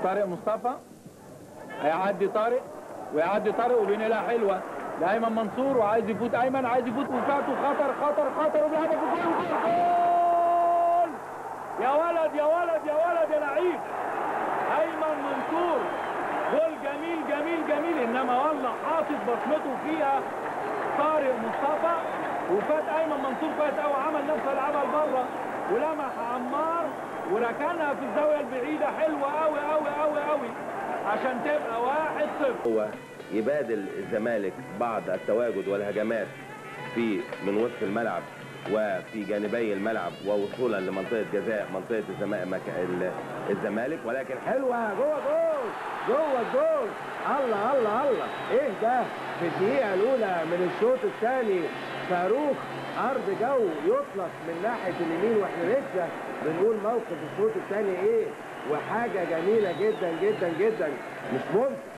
طارق مصطفى هيعدي طارق ويعدي طارق وبينقلها حلوه لايمن منصور وعايز يفوت ايمن عايز يفوت وفاته خطر خطر خطر وبيلعبها في الجول وجول جول يا ولد يا ولد يا ولد يا لعيب ايمن منصور جول جميل جميل جميل انما والله حاطط بصمته فيها طارق مصطفى وفات ايمن منصور فات قوي عمل نفسه يلعبها لبره ولمح عمار وركنها في الزاويه البعيده حلوه قوي قوي قوي قوي عشان تبقى واحد صفر هو يبادل الزمالك بعض التواجد والهجمات في من وسط الملعب وفي جانبي الملعب ووصولا لمنطقه جزاء منطقه الزمالك مك- الزمالك ولكن حلوه جوه جول جوه الجول الله الله الله ايه ده في الدقيقه الاولى من الشوط الثاني صاروخ ارض جو يطلق من ناحيه اليمين واحنا لسه بنقول موقف الشوط الثاني ايه وحاجه جميله جدا جدا جدا مش ممكن